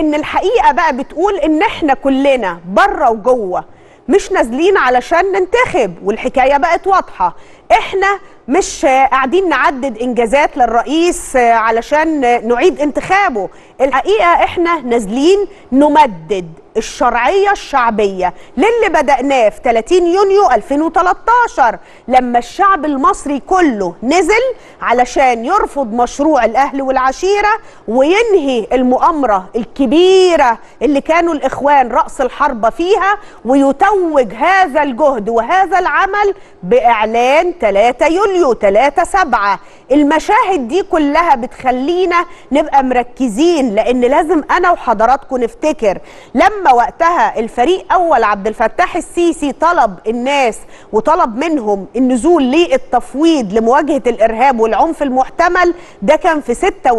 ان الحقيقه بقى بتقول ان احنا كلنا بره وجوه مش نازلين علشان ننتخب والحكايه بقت واضحه احنا مش قاعدين نعدد انجازات للرئيس علشان نعيد انتخابه الحقيقه احنا نازلين نمدد الشرعيه الشعبيه للي بدأناه في 30 يونيو 2013 لما الشعب المصري كله نزل علشان يرفض مشروع الاهل والعشيره وينهي المؤامره الكبيره اللي كانوا الاخوان راس الحربه فيها ويتوج هذا الجهد وهذا العمل باعلان 3 يوليو 3 7 المشاهد دي كلها بتخلينا نبقى مركزين لان لازم انا وحضراتكم نفتكر لما وقتها الفريق اول عبد الفتاح السيسي طلب الناس وطلب منهم النزول للتفويض لمواجهه الارهاب والعنف المحتمل ده كان في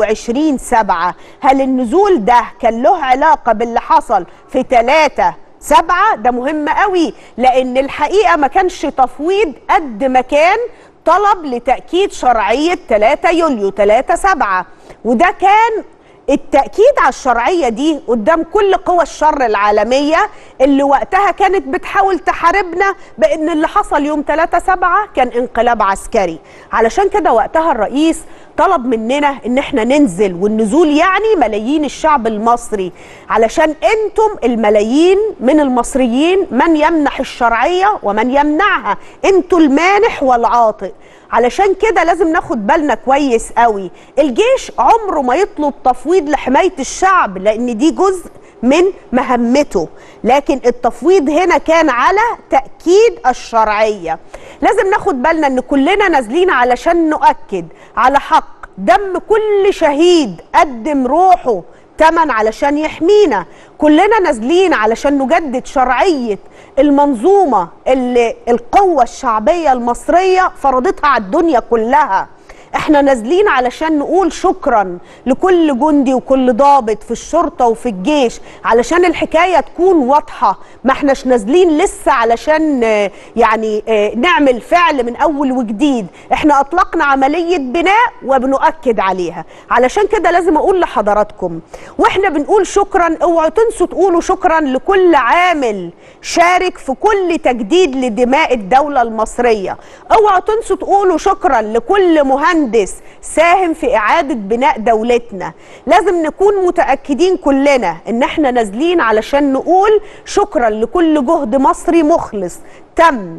26 7 هل النزول ده كان له علاقه باللي حصل في 3 سبعة ده مهم قوي لأن الحقيقة ما كانش تفويض قد ما كان طلب لتأكيد شرعية 3 يوليو 3 سبعة وده كان التأكيد على الشرعية دي قدام كل قوى الشر العالمية اللي وقتها كانت بتحاول تحاربنا بأن اللي حصل يوم 3 سبعة كان انقلاب عسكري علشان كده وقتها الرئيس طلب مننا ان احنا ننزل والنزول يعني ملايين الشعب المصري علشان انتم الملايين من المصريين من يمنح الشرعية ومن يمنعها انتوا المانح والعاطئ علشان كده لازم ناخد بالنا كويس قوي الجيش عمره ما يطلب تفويض لحماية الشعب لان دي جزء من مهمته لكن التفويض هنا كان على تأكيد الشرعية لازم ناخد بالنا ان كلنا نازلين علشان نؤكد على حق دم كل شهيد قدم روحه تمن علشان يحمينا كلنا نازلين علشان نجدد شرعية المنظومة اللي القوة الشعبية المصرية فرضتها على الدنيا كلها احنا نازلين علشان نقول شكرا لكل جندي وكل ضابط في الشرطة وفي الجيش علشان الحكاية تكون واضحة ما احناش نازلين لسه علشان يعني نعمل فعل من اول وجديد احنا اطلقنا عملية بناء وبنؤكد عليها علشان كده لازم اقول لحضراتكم واحنا بنقول شكرا اوعوا تنسوا تقولوا شكرا لكل عامل شارك في كل تجديد لدماء الدولة المصرية اوعوا تنسوا تقولوا شكرا لكل مهندس مهندس ساهم في إعادة بناء دولتنا لازم نكون متأكدين كلنا إن احنا نازلين علشان نقول شكرا لكل جهد مصري مخلص تم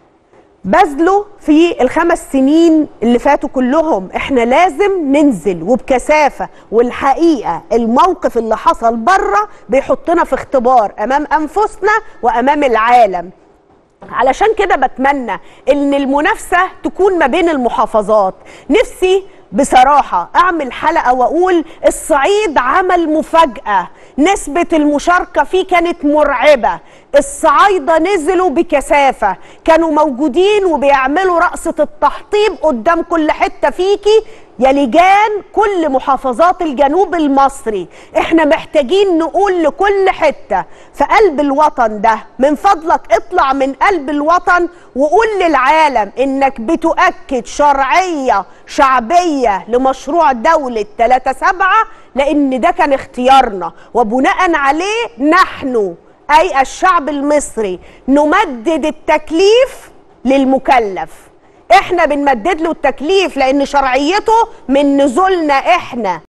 بذله في الخمس سنين اللي فاتوا كلهم احنا لازم ننزل وبكثافة والحقيقة الموقف اللي حصل بره بيحطنا في اختبار امام انفسنا وامام العالم علشان كده بتمنى ان المنافسه تكون ما بين المحافظات نفسي بصراحة أعمل حلقة وأقول الصعيد عمل مفاجأة نسبة المشاركة فيه كانت مرعبة الصعايدة نزلوا بكثافة كانوا موجودين وبيعملوا رقصة التحطيب قدام كل حتة فيكي يا لجان كل محافظات الجنوب المصري احنا محتاجين نقول لكل حتة في قلب الوطن ده من فضلك اطلع من قلب الوطن وقول للعالم انك بتؤكد شرعية شعبية لمشروع دولة 3 سبعة لان ده كان اختيارنا وبناء عليه نحن اي الشعب المصري نمدد التكليف للمكلف احنا بنمدد له التكليف لان شرعيته من نزولنا احنا